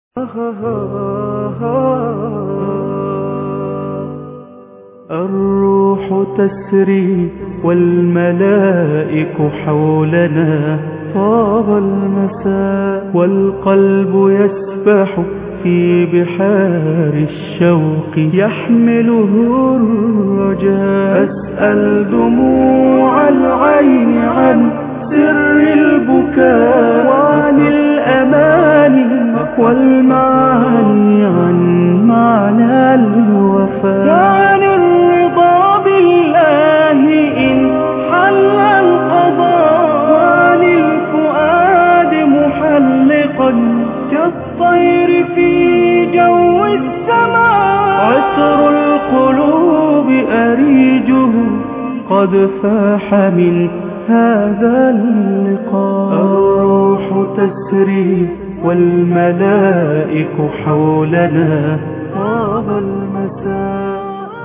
الروح تسري والملائك حولنا طاب المساء والقلب يسبح في بحار الشوق يحمله الرجاء أسأل دموع العين عن سر البكاء وعن الأماني والمعاني عن معنى الوفاء وعن الرضا بالله إن حل القضاء وعن الفؤاد محلقا كالطير في جو السماء عطر القلوب أريجه قد فاح من هذا اللقاء الروح تسري والملائك حولنا طاب المساء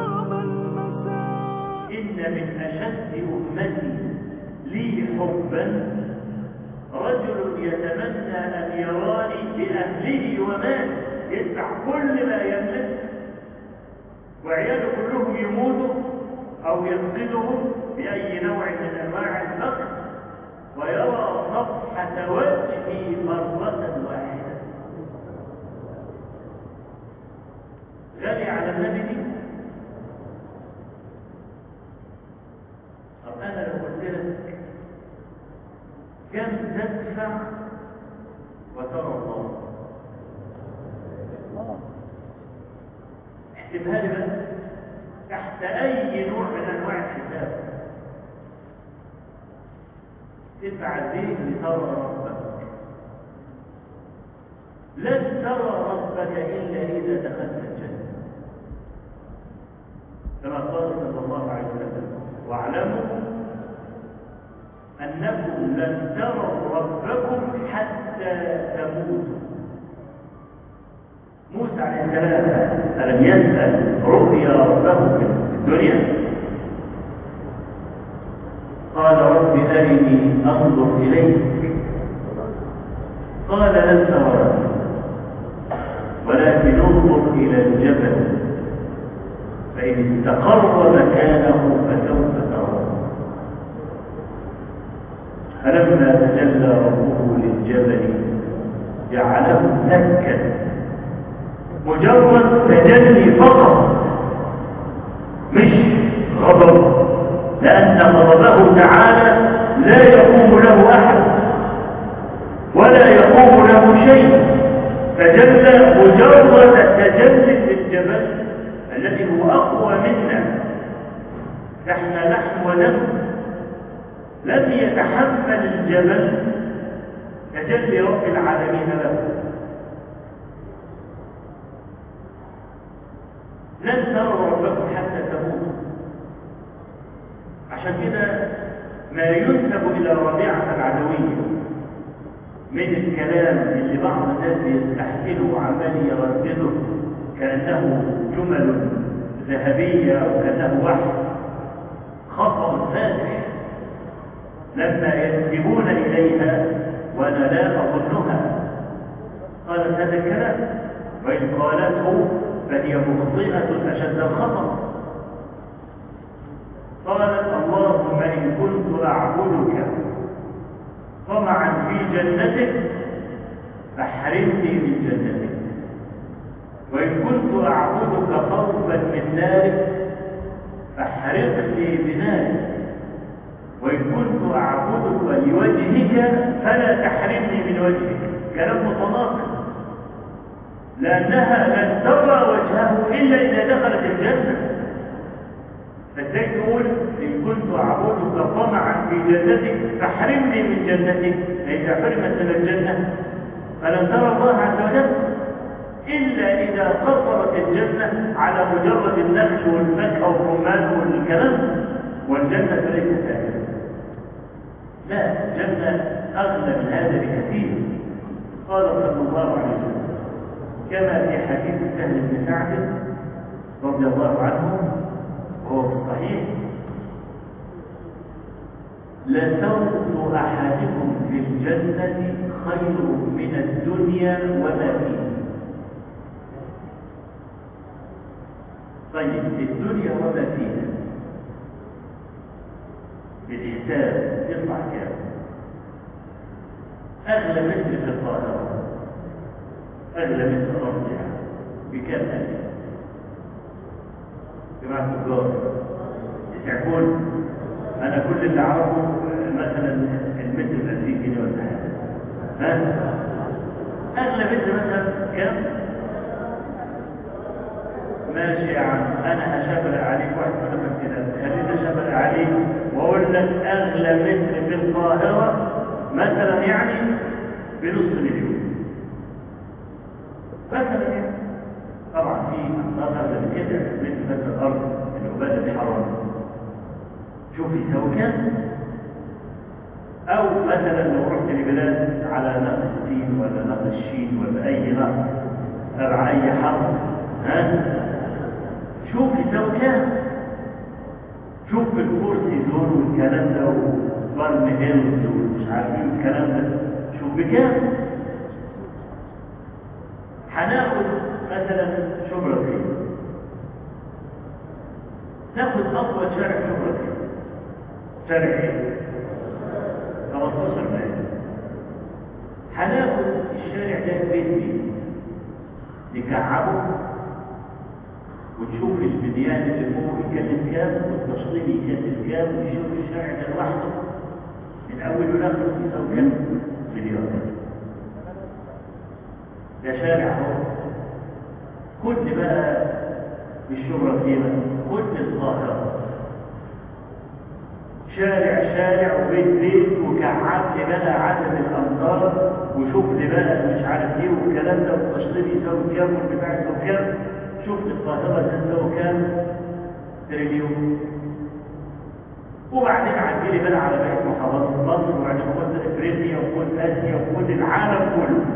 إن من أشد أمتي لي حبا رجل يتمنى أن يراني بأهله وماله يدفع كل ما يملك وعياله كلهم يموتوا أو يفقدهم بأي نوع من أنواع الفقر ويرى صفحة وجهي مرة واحدة غالي على النبي دي طب أنا لو قلت لك كم تدفع وترى الله احسبها لي بقى تحت أي نوع من أنواع الحساب تدفع الدين لترى ربك لن ترى ربك إلا إذا دخلت الجنة كما قال صلى الله عليه وسلم واعلموا أنكم لن تروا ربكم حتى تموتوا موسى عليه السلام ألم يسأل رؤيا ربه في الدنيا قال رب أرني أنظر إليك قال لن تراني ولكن انظر إلى الجبل فإن استقر مكانه فسوف تراني فلما تجلى ربه للجبل جعله دكا مجرد تجلي فقط مش غضب لأن غضبه تعالى لا يقوم له أحد ولا يقوم له شيء تجلى مجرد تجلي الجبل الذي هو أقوى منا نحن نحن ودم لم يتحمل الجبل تجلي رب العالمين له لن تروا ربكم حتى تموتوا عشان كده ما ينسب الى ربيعه العدويه من الكلام اللي بعض الناس يستحسنه وعمال يردده كانه جمل ذهبيه او كانه وحي خطا فاتح لما ينسبون اليها وانا لا اظنها قالت هذا الكلام وان قالته فهي مخطئة أشد الخطأ قالت اللهم إن كنت أعبدك طمعا في جنتك فاحرمني من جنتك وإن كنت أعبدك خوفا من نارك فاحرقني بنارك وإن كنت أعبدك لوجهك فلا تحرمني من وجهك كلام متناقض لأنها لن ترى وجهه إلا إذا دخلت الجنة فازاي تقول إن كنت أعبدك طمعا في جنتك فاحرمني من جنتك فإذا حرمت من الجنة فلن ترى الله عز وجل إلا إذا قصرت الجنة على مجرد النخل والفاكهة والرمان والكلام والجنة ليست هكذا لا الجنة أغلى من هذا بكثير قال صلى الله عليه وسلم كما في حديث سهل بن سعد رضي الله عنه وهو في الصحيح لصوت أحدكم في الجنة خير من الدنيا وما فيه طيب الدنيا وما فيها بالحساب يطلع كام اغلى متر في القاهره اغلى متر ارض يعني بكام الف جماعه التجار يسعفون انا كل اللي اعرفه مثلا المتر ب 2000 جنيه ولا حاجه ها اغلى متر مثلا كام ماشي يا عم انا هشبر عليك واحد من كده خليني اشبر عليك واقول لك اغلى متر في القاهره مثلا يعني بنص مليون مثلا يعني طبعا في امطار اغلى من كده مثل مثل الارض العباد الحرام شوف يساوي كام او مثلا لو رحت لبلاد على نهر السين ولا نهر الشين ولا اي نهر تبع اي حرب ها شوف يساوي كام شوف الفور سيزون والكلام ده وفارم هيلز ومش عارفين الكلام ده شوف بكام هناخد مثلا شبرا فيه ناخد اطول شارع شبرا فيه شارع ايه 15 متر هناخد الشارع ده بيت مين نكعبه ونشوف البنيان اللي فوق يكلف كام والتشطيب يكلف كام ونشوف الشارع ده لوحده من اوله لاخره يساوي كام مليار ده شارع اهو كل بقى مش شبرا فينا كل القاهره شارع شارع وبيت بيت وكعب لي بقى عدد الامتار وشوف لي بقى مش عارف ايه والكلام ده والتشطيب يساوي كام والبتاع يساوي كام شوف القاهره تساوي كام تريليون وبعدين عدي لي بقى على بقيه محافظات مصر وبعدين خد افريقيا وخد اسيا وخد العالم كله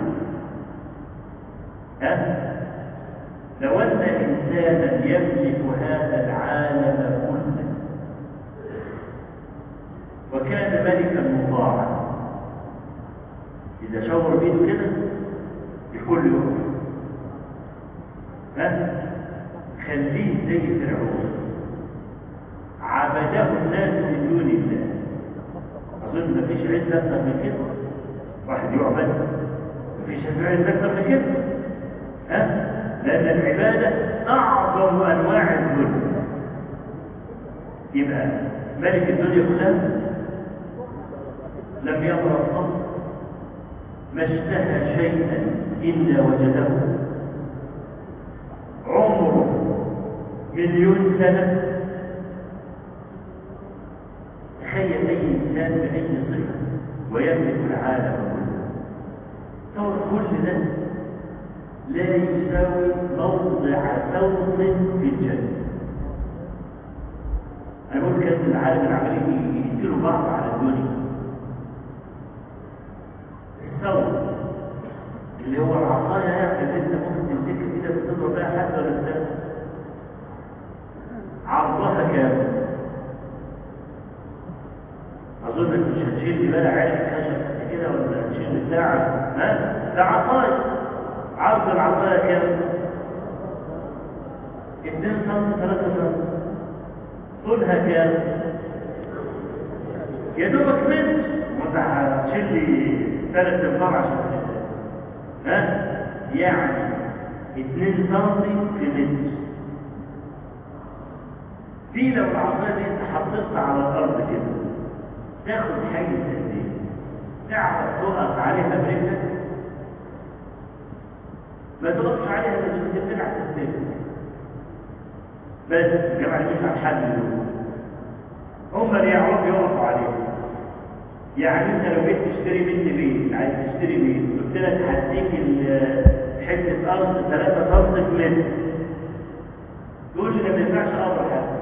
ها لو ان انسانا يملك هذا العالم كله وكان ملكا مطاعا اذا شاور بيده كده الكل يقف ها خليه زي فرعون عبده الناس من دون الله اظن مفيش عزه اكتر من كده واحد يعبد مفيش عزه اكتر من كده ها لان العباده اعظم انواع الذل يبقى ملك الدنيا كلها لم يمرض قط ما اشتهى شيئا الا وجده عمره مليون سنه تخيل اي انسان باي صفه ويملك العالم كله تصور كل ده لا يساوي موضع ثوب في الجنه انا قلت كان العالم العملي يقتلوا بعض على الدنيا الثوب اللي هو العصايه يعني اللي انت ممكن تمسكها كده بتضرب بيها حد ولا بتاع عرضها كام؟ اظنك مش هتشيل لي بقى عين خشب كده ولا هتشيل بتاع ها؟ ده عصايه عرض العصايه كام؟ 2 سم 3 سم طولها كام؟ يا دوبك متر وانت هتشيل لي ثلاث انفار عشان تشيل ها؟ يعني 2 سم في متر دي لو العصايه دي انت حطيتها على الارض كده تاخد حيز قد ايه؟ تعرف تقف عليها برجلك؟ ما تقفش عليها بس بتبلع تستلم بس الجماعه اللي مش على الحد دول هم اللي يعرفوا يقفوا عليها يعني انت لو جيت تشتري مني بيت عايز تشتري بيت قلت لك هديك حته ارض 3 سم متر تقولش ده ما ينفعش امر حاجه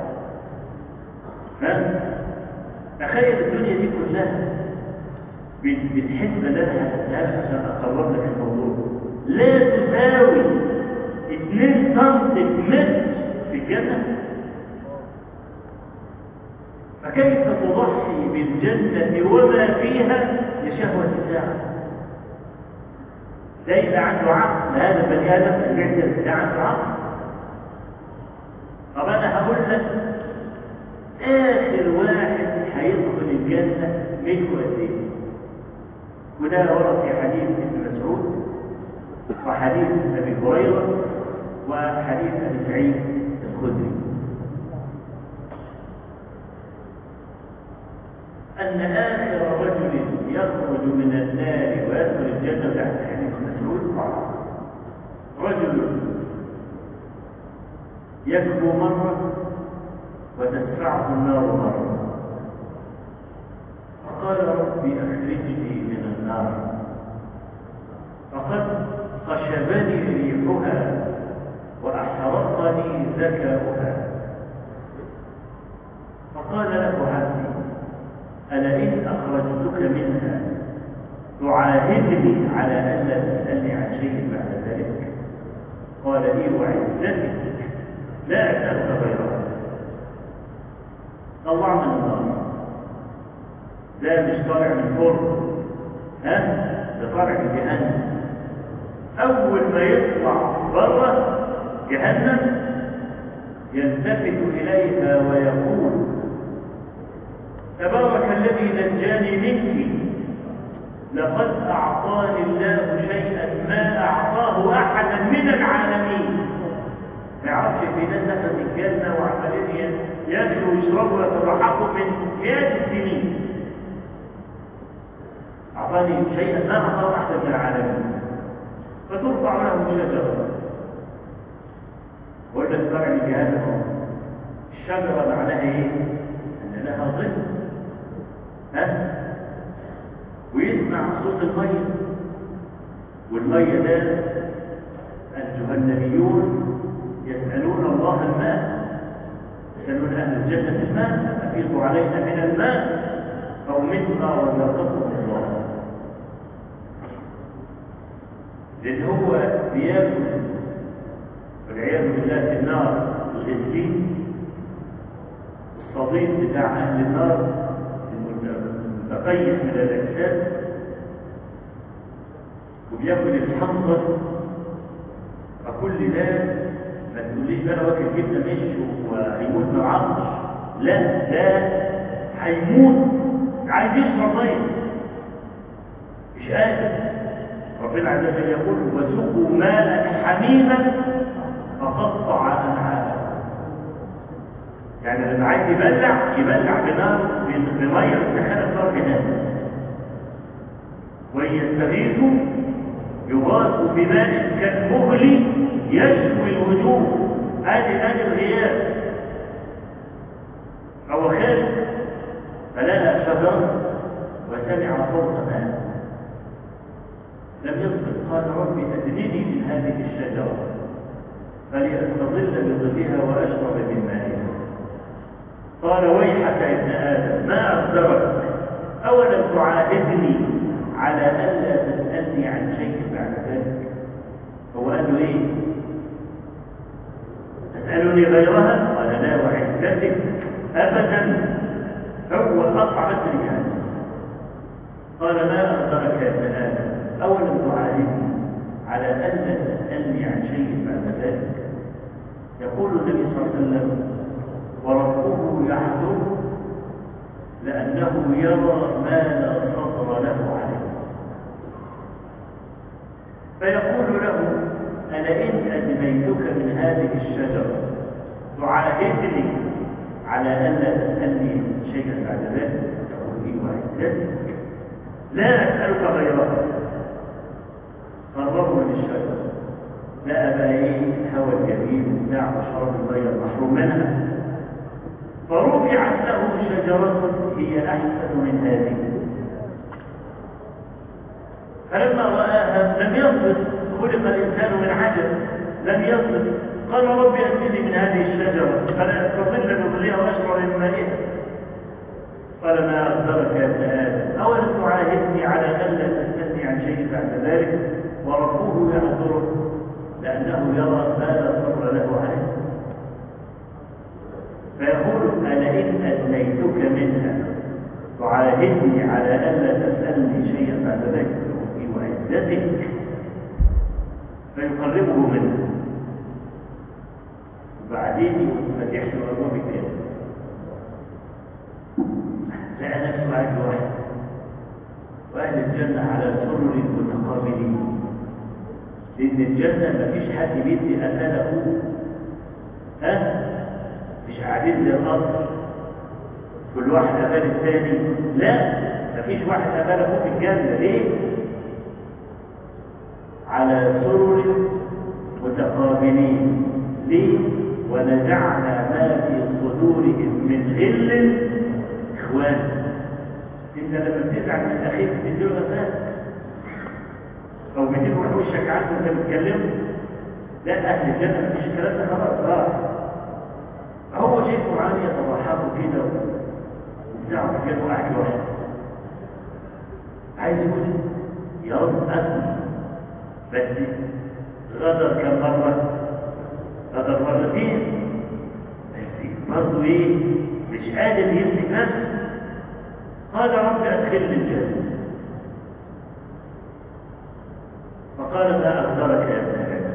ها تخيل الدنيا دي كلها بالحسبة اللي انا هحسبها عشان اقرب لك الموضوع لا تساوي 2 سم متر في الجنة فكيف تضحي بالجنة وما فيها لشهوة الساعة ده يبقى عنده عقل هذا البني ادم اللي ده عنده عقل طب انا هقول لك اخر واحد هيدخل الجنه منه قد ايه وده ورد في حديث ابن مسعود وحديث ابي هريره وحديث ابي سعيد الخدري ان اخر رجل يخرج من النار ويدخل الجنه تحت حديث مسعود رجل يكبو مره وتدفعه النار مرة فقال ربي أخرجني من النار فقد خشبني ريحها وأحرقني ذكاؤها فقال له عبدي ألا إن أخرجتك منها تعاهدني على ألا تسألني عن شيء بعد ذلك قال إيه وعزتك لا أسألك غيرها طلع من النار ده مش طالع من فرن ها ده طالع من جهنم اول ما يطلع بره جهنم يلتفت اليها ويقول تبارك الذي نجاني منك لقد اعطاني الله شيئا ما اعطاه احدا من العالمين ما يعرفش في ناس دخلت الجنه وعمالين ياكلوا ويشربوا ويتضحكوا من مئات السنين اعطاني شيئا ما اعطاه احد من العالمين فترفع له شجره وقلت لك طلع من جهنم الشجره معناها ايه؟ ان لها ظل ها ويسمع صوت الميه والميه ده الجهنميون يسالون الله الماء يسألون أهل الجنة الماء أفيضوا علينا من الماء أو مما ورزقكم الله لأن هو بياكل والعياذ بالله في النار الغسيل الصديق بتاع أهل النار المتقيس من الأجساد وبياكل الحنظر فكل ده ما تقوليش بقى واكل جبنه مش وهيموت من العطش لا ده هيموت عايز يشرب ميه مش قادر ربنا عز وجل يقول وسقوا ماء حميما فقطع امعاءهم يعني لما عايز يبلع يبلع بنار بميه مستحيل صار جهنم وان يستغيثوا يغاثوا بماء كالمغلي يشوي الوجوه ادي ادي الغياب هو خارج فلقى شجر وسمع صوت ماء لم يصبر قال ربي ادنني من هذه الشجره فليستظل بظلها واشرب من مائها قال ويحك يا ابن ادم ما اقدرك اولم تعاهدني على الا تسالني عن شيء بعد ذلك هو قال له ايه تسالني غيرها قال لا وعزتك ابدا هو قطع بس الجهنم قال ما اقدرك يا ابن ادم اولم تعاهدني على الا تسالني عن شيء بعد ذلك يقول النبي صلى الله عليه وسلم وربه يحضر لأنه يرى ما لا صبر له عليه فيقول له أنا إن أدنيتك من هذه الشجرة تعاهدني على ألا تسألني شيئا بعد ذلك تقول لي وعزتك لا أسألك غيرها قربوا من الشجرة لا بقى ايه الهوى الجميل بتاع وشرب الميه المحروم منها فرفعت له شجرة هي أحسن من هذه فلما رآها لم يصبر خلق الإنسان من عجل لم يصبر قال ربي أتني من هذه الشجرة فلا أستظل بظلها وأشرب من مائها قال ما أقدرك يا ابن آدم أولم تعاهدني على ألا تستثني عن شيء بعد ذلك وربه يحضره لأنه يرى ما لا صبر له عليه فيقول أنا إن أدنيتك منها تعاهدني على ألا تسألني شيئا بعد ذلك في وعزتك فيقربه منها وبعدين يفتح له ابواب الجنه لقى نفسه قاعد لوحده واهل الجنه على سرر متقابلين لان الجنه مفيش حد بيدي امانه ها مش قاعدين زي القصر كل واحد امان الثاني لا مفيش واحد امان اخوه في الجنه ليه على سرر متقابلين ليه ونزعنا ما في صدورهم من غل اخوان انت لما بتزعل من اخيك بتديله غفاك او بتروح وشك عنه وانت بتكلمه لا اهل الجنه مفيش الكلام ده خلاص راح هو شايفه معاه يتضحكوا كده وبتاع كده وقاعد لوحده عايز يقول يا رب اسمع بس غدر كم مره غدر مرتين بس برضه ايه مش قادر يمسك نفسه قال رب ادخلني الجنه فقال ما اقدرك يا ابن ادم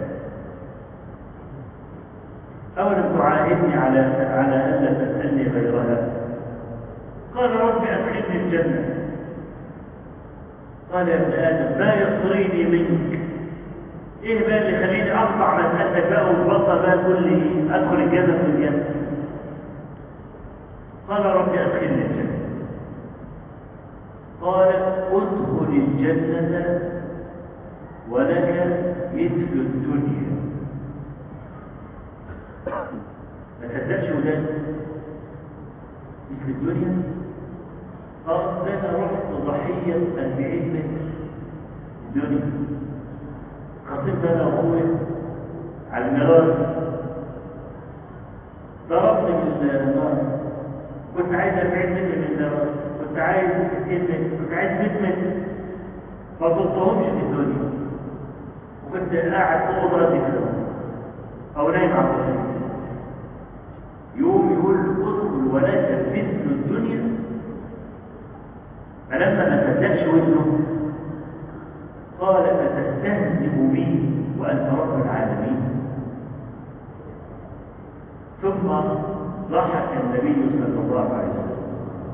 أولم تعاهدني على على ألا تسألني غيرها قال رب أدخلني الجنة قال يا ابن آدم ما يصريني منك إيه بقى اللي يخليني أقطع مسألتك بقى وتبطل بقى تقول لي أدخل الجنة في الجنة قال رب أدخلني الجنة قال ادخل الجنة ولك مثل الدنيا ما تصدقش ولاد مثل الدنيا اه ده انا رحت ضحيه 40 متر الدنيا خطيت انا واخويا على الميراث ضربني بالنار كنت عايز 40 متر من الميراث كنت عايز 60 متر كنت عايز 100 متر ما طلتهمش في الدنيا وكنت قاعد فوق راسي كده او نايم على الرصيف يوم يقول له ادخل ولك مثل الدنيا فلما ما صدقش ودنه قال فتستهزئ بي وانت رب العالمين ثم ضحك النبي صلى الله عليه وسلم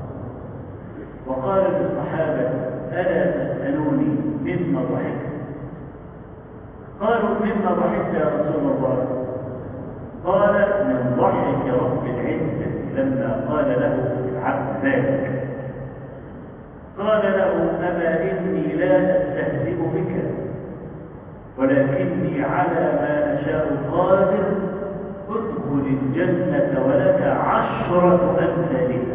وقال للصحابه الا تسالوني مما ضحكت قالوا مما ضحكت يا رسول الله قال من ضحك رب العزة لما قال له العبد ذلك قال له أما إني لا أستهزئ بك ولكني على ما أشاء قادر ادخل الجنة ولك عشرة أمثالها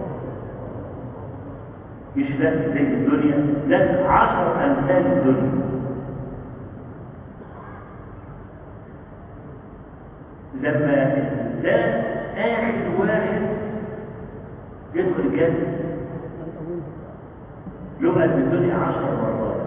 مش بس زي الدنيا لا عشر أمثال الدنيا لما الإنسان آخر واحد يدخل الجنة يبقى في الدنيا عشر مرات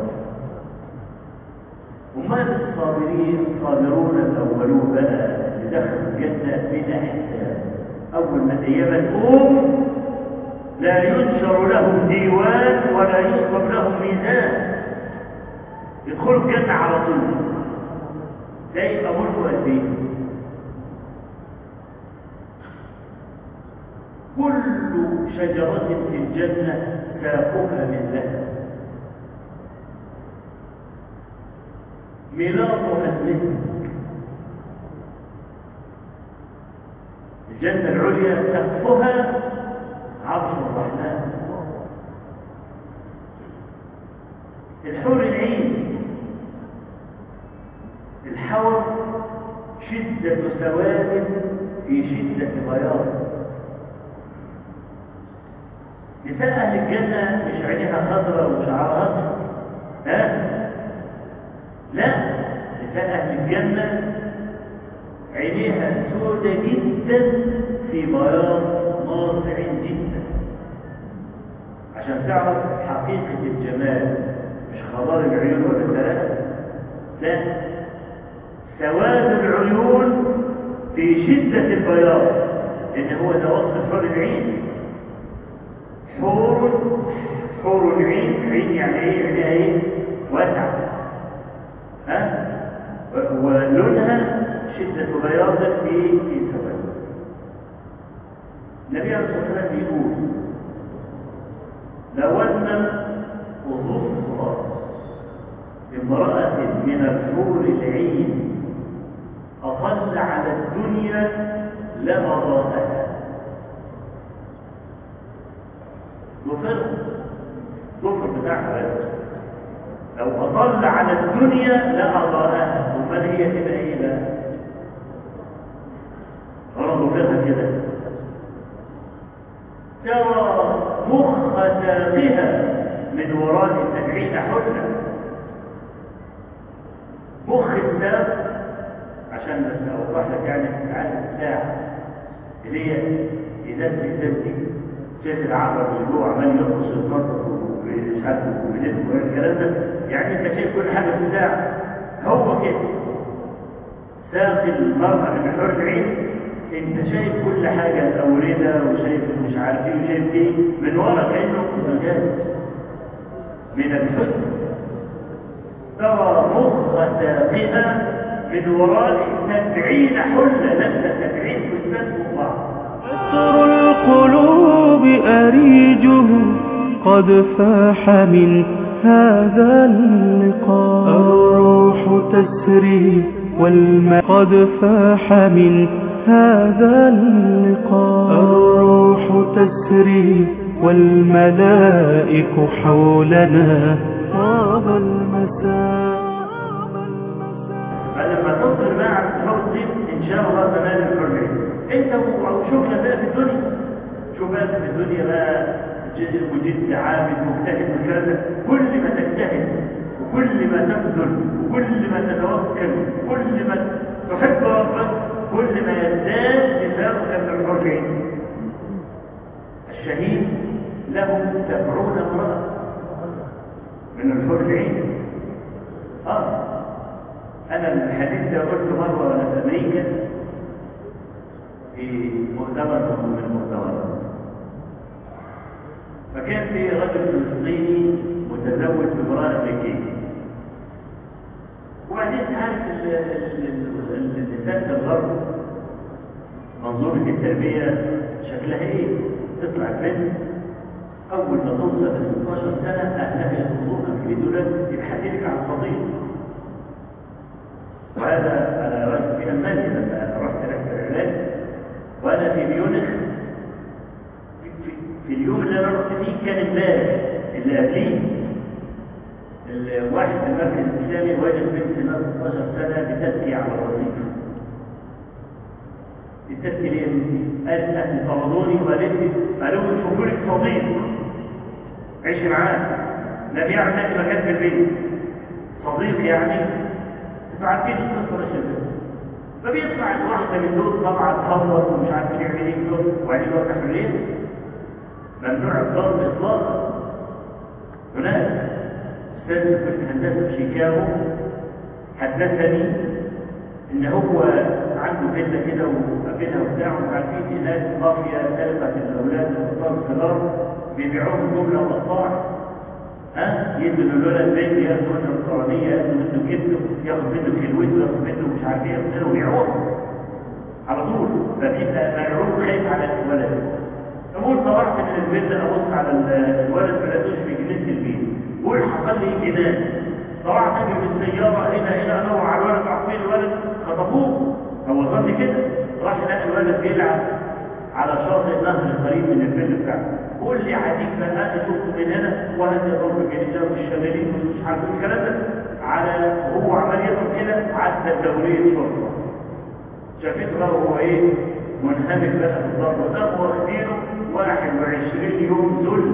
وما الصابرين الصابرون الأولون بقى اللي دخلوا الجنة بلا حساب أول ما الأيام تقوم لا ينشر لهم ديوان ولا يصب لهم ميزان يدخلوا الجنة على طول ده يبقى ملكه قد ايه؟ كل شجرة في الجنة ساقها من ذهب ملاطها المسك الجنة العليا سقفها عرش الرحمن الحور العين الحور شدة سواد في شدة بياض نساء أهل الجنة مش عينها خضراء وشعرها أصفر ها؟ لا نساء أهل الجنة عينيها سودة جدا في بياض ناصع جدا عشان تعرف حقيقة الجمال مش خضار العيون ولا ثلاثة لا سواد العيون في شدة البياض لأن هو ده وصف حور العين حور حور العين عين يعني ايه عينها ايه واسعة ها ولونها شدة بياضك في في سواد النبي عليه الصلاة والسلام يقول لو أن أظفر امرأة من الحور العين أطل على الدنيا لأضاءها ظفر ظفر بتاعها بس لو أطل على الدنيا لأضاءها ومن هي تبقى إيه بقى؟ أنا ظفرها كده ترى مخ ساقها من وراء سبعين حلة مخ الساق عشان بس اوضح لك يعني عدد الساعه اللي هي ازازه الزبدي شايف العقرب اللي جوه عمال يرقص النطق ومش عارف وبيلف والكلام ده يعني انت شايف كل حاجه في الساعه هو كده ساق المرأة من حر العين انت شايف كل حاجة الأوردة وشايف مش عارف ايه وشايف ايه من ورا كأنه زجاج من الحزن ترى مخ ساقها من وراء سبعين حلة لسه سبعين فستان فوق بعض عطر القلوب أريجه قد فاح من هذا اللقاء الروح تسري والم قد فاح من هذا اللقاء الروح تسري والملائك حولنا طاب المساء فلما تصل مع الحر دي ان شاء الله تنال الحرية انت وشغلك بقى في الدنيا شوف بقى في الدنيا بقى جد وجد عابد مجتهد والكلام ده كل ما تجتهد وكل ما تبذل وكل ما تتوكل وكل ما تحب ربك كل ما يزداد نفاقك من الحرية الشهيد له سبعون امرأة من الحور العين اه انا الحديث ده قلته مره وانا في امريكا في مؤتمر من المؤتمرات فكان في رجل فلسطيني متزوج بامراه امريكيه وبعدين عارف النساء في الغرب منظومه التربيه شكلها ايه؟ تطلع البنت اول ما توصل ل 16 سنه اهلها يطلبوها يريدوا لك يبحثوا لك عن صديق وهذا انا رحت في المانيا لما رحت رحله العلاج وانا في ميونخ في, في, في اليوم اللي انا رحت فيه كان امبارح اللي قبليه الواحد في المركز الاسلامي وجد بنت لها 16 سنه بتبكي على الوظيفه بتبكي ليه؟ قالت اهلي طردوني وقالت لي قالوا لي شوفوا لك صديق عيشي معاه لم يعمل لك مكان في البيت صديق يعني فعارفين القصه ماشيه ازاي فبيطلع الواحده من دول طبعا تهرب ومش عارف يعمل ايه دول وبعدين يروح الليل ممنوع الضرب اطلاقا هناك استاذ في الهندسه في شيكاغو حدثني ان هو عنده فيلا كده وقابلها وبتاع ومش عارفين هناك مافيا سرقه الاولاد الاطفال الصغار بيبيعوهم جمله وقطاع ها يدوا للولد بيت ياخدوا منه القرانيه ياخدوا منه كبده ياخد منه كلوته ياخد منه مش عارف ايه ياخد منه ويبيعوه على طول فبيبقى مرعوب خايف على الولد فبقول طلعت من البيت ابص على الولد ما لقيتوش في جنينه البيت بقول حصل لي جنان طلعت اجري بالسياره هنا هنا ادور على الولد عارفين الولد خطفوه هو ظن كده راح لقى الولد بيلعب على شاطئ نهر قريب من الفيلم بتاعه قول لي عديك بقى انا شفت من هنا وهذا يضرب الجنينات والشمالين ومش عارف الكلام ده على هو عمال يضرب كده عدى دوريه شرطه شافته بقى هو ايه منهمك بقى في الضرب وده واخدينه 21 يوم ذل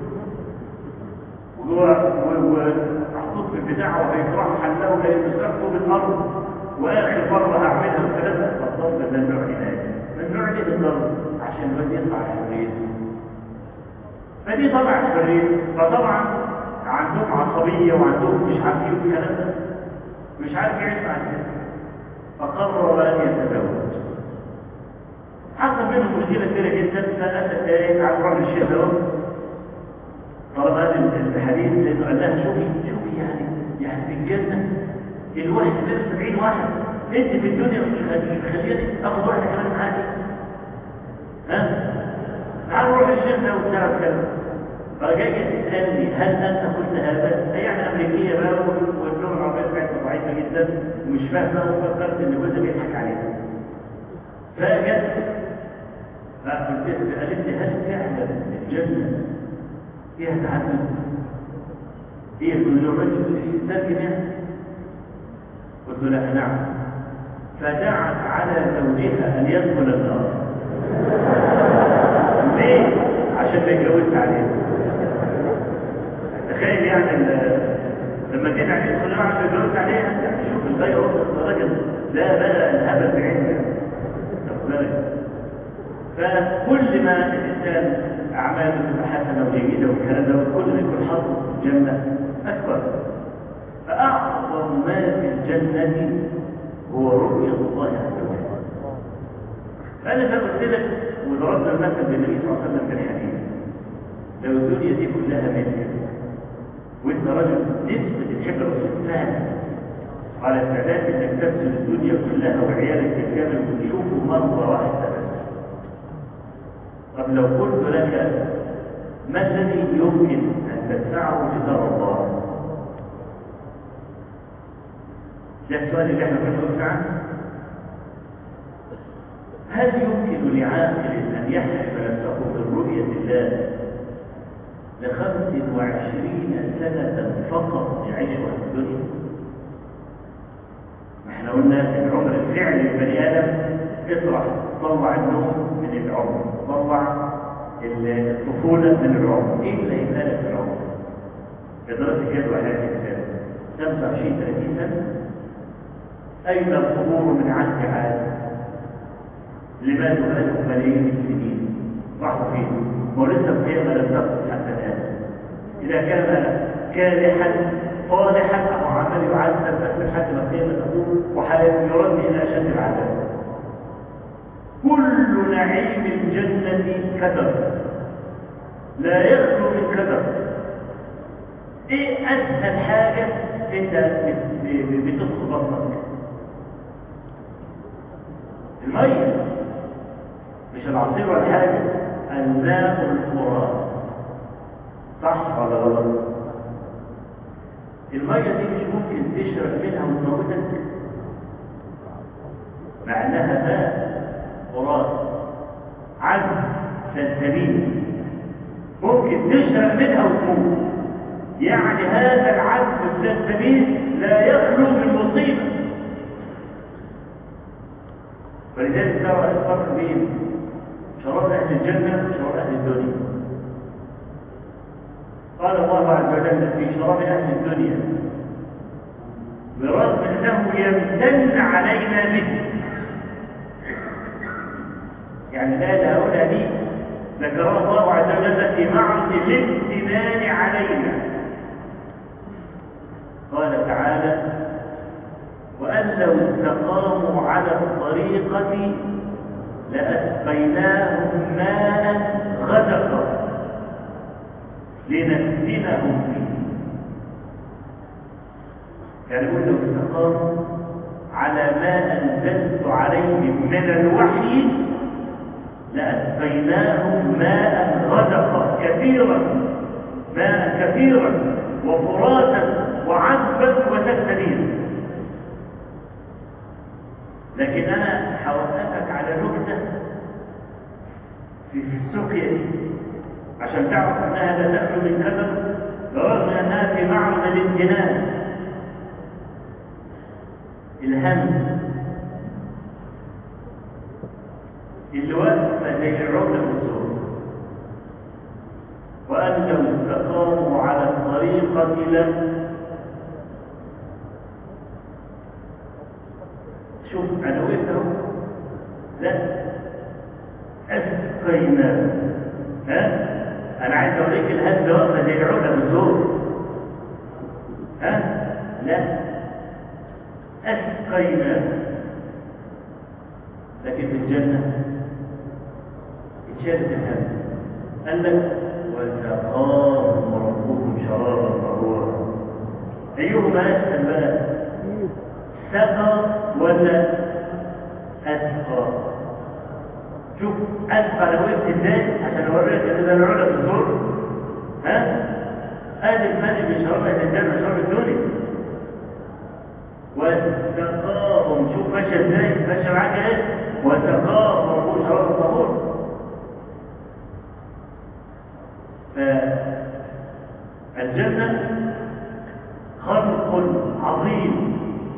ومحطوط في البتاع وهيطرح حله لانه سقطه بالارض واخر مره هعملها الثلاثه فالضرب ممنوع هناك ممنوع ليه الضرب عشان الواد يطلع حريته فدي طبعا حريته فطبعا عندهم عصبيه وعندهم مش عارفين الكلام ده مش عارف يعيش مع الناس فقرر ان يتزوج حصل منهم مشكله كبيره جدا فاتى تاني على رجل الشيخ ده طلب هذا الحديث لانه قال لها شوفي شوفي يعني يعني في الجنه الواحد غير 70 واحد انت في الدنيا مش مخليني اخد واحده كمان معاكي ها تعال نروح الشيخ ده وبتاع كذا فجاي تسالني هل انت قلت هذا؟ هي يعني امريكيه بقى واللغه العربيه بتاعتها ضعيفه جدا ومش فاهمه وفكرت ان جوزها بيضحك عليها فجت فقلت قالت لي هل فعلا الجنه فيها تعدد؟ هي كل رجل ترجم يعني قلت لها نعم فدعت على زوجها ان يدخل النار ليه؟ عشان ما يتجوزش عليه تخيل يعني لما جيت عليه يدخل النار عشان يتجوز عليها يعني شوف الغير الراجل لا بلا الهبل بعينه فكل ما الانسان اعماله تبقى حسنه وجيده والكلام ده كل ما يكون حظه في الجنه اكبر فاعظم ما في الجنه هو رؤيه الله عز وجل فانا زي ما قلت لك وضربنا المثل بالنبي صلى الله عليه وسلم في الحديث لو الدنيا دي كلها ملك وانت رجل نسبه تحب الرسول فعلا على استعداد انك تبذل الدنيا كلها وعيالك بالكامل وتشوفوا مره واحده بس طب لو قلت لك ما الذي يمكن ان تدفعه لدار الله ده السؤال اللي احنا بنقول عنه هل يمكن لعاقل ان يحرم نفسه من رؤيه الله لخمس وعشرين سنة فقط يعيشها في الدنيا احنا قلنا العمر الفعلي للبني ادم اطرح طلع النوم من العمر طلع الطفولة من العمر ايه اللي هيملك العمر بدراسة جدوى هذه السنة 25 30 سنة أين القبور من عهد عاد لماذا بقالهم ملايين السنين راحوا فين؟ ما لسه القيامة لم تقف حتى الآن إذا كان كالحا صالحا أو عمل يعذب بس لحد ما القيامة تقوم ويرد إلى أشد العذاب كل نعيم الجنة كدر لا يخلو من كدر ايه اسهل حاجة انت بتدخل بطنك المية مش العصير ولا حاجة الماء الفرات صح ولا غلط المية دي مش ممكن تشرب منها وتموتك مع انها ماء فرات عذب سلسبيل ممكن تشرب منها وتموت يعني هذا العذب السلسبيل لا يخلو من مصيبه فلذلك ترى الفرق بين شراب اهل الجنه وشراب اهل الدنيا قال الله عز وجل في شراب اهل الدنيا برغم انه يمتن علينا به يعني لا هؤلاء دي ذكرها الله عز وجل في معرض الامتنان علينا قال تعالى وأن لو استقاموا على الطريقة لأسقيناهم ماء غدقا لنفتنهم فيه يعني يقول لو استقاموا على ما أنزلت عليهم من الوحي لأسقيناهم ماء غدقا كثيرا ماء كثيرا وفراتا وعذبا وتسليما لكن انا حوثتك على نكته في السقيا دي عشان تعرف انها لا تخلو من كذب برغم انها في معرض الامتنان الهم اللي واقفه زي العقده والزور وان لو استقاموا على الطريقه لم شوف انا وقفت اهو لا اسقينا ها انا عايز اوريك الهد واقفه زي العقده بالزور ها لا اسقينا لكن في الجنه اتشالت الهم قال لك وسقاهم ربهم شرابا طهورا ايهما اسهل بقى سقى ولا أتقى شوف أتقى لو وقفت ازاي عشان أوريك إن ده العلا في الزور ها ادي المال اللي شربها الجنة شرب الدنيا وتقاهم شوف ماشي ازاي ماشي معاك ايه وتقاهم هو شراب الطهور فالجنة خلق عظيم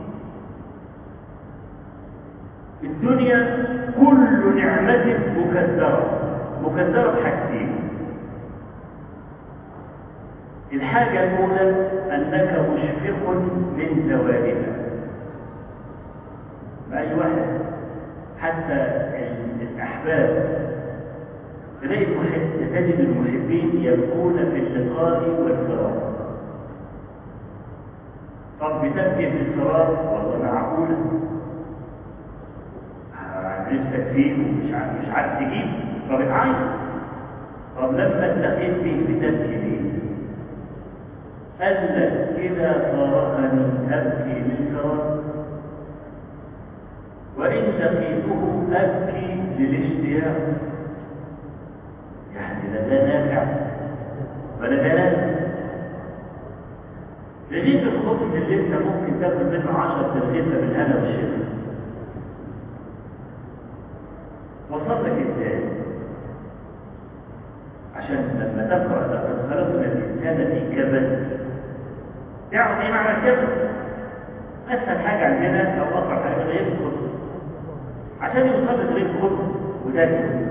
الدنيا كل نعمة مكدرة مكدرة بحاجتين الحاجة الأولى أنك مشفق من زوالها أي واحد حتى الأحباب تلاقي المحب تجد المحبين يبكون في اللقاء والفراق طب بتبكي في الفراق والله معقولة نفسك فيه ومش عارف مش عارف تجيب طب اتعايز طب لما تلاقيت فيه بتبكي ليه ألا إذا فارقني أبكي من فراق وإن لقيته أبكي للاشتياق يعني لا ده نافع ولا ده نافع لجيت الخبز اللي انت ممكن تاكل منه 10 ترغيفه بالهنا والشفا وصل لك ازاي عشان لما تقرا لقد خلقنا الانسان في كبد تعرف ايه معنى الكبد اسهل حاجه عندنا او اقرب حاجه غير الخبز عشان يوصل لك غير الخبز وتاكل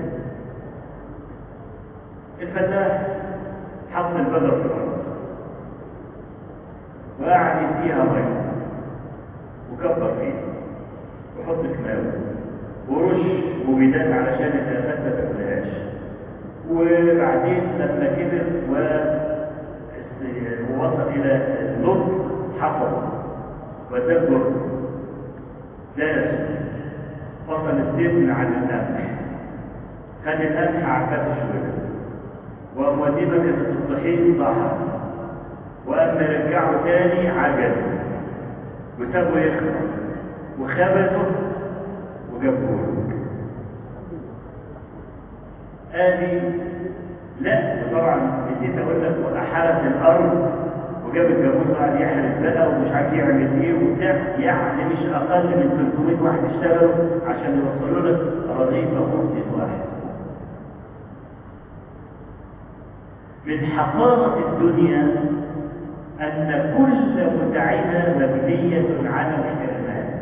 الفلاح حط البذر في الارض وقعد يديها ميه وكبر فيها وحط كمامه ورش مبيدات علشان الافات ما تاكلهاش وبعدين لما كبر ووصل الى النضج حصل وتكبر داس فصل الزيت عن القمح خد القمح عكاته شويه وموديبه كانت الطحين ضحى واما يرجعه تاني عجل وسابه يخرج وخبزه وجابوه ادي لا وطبعا نسيت اقول لك واحرت الارض وجاب الجاموس وقعد يحرس بقى ومش عارف يعمل ايه وبتاع يعني مش اقل من 300 واحد اشتغلوا عشان يوصلوا لك رغيف خبز واحد من حقارة الدنيا أن كل متعها مبنية على الحرمان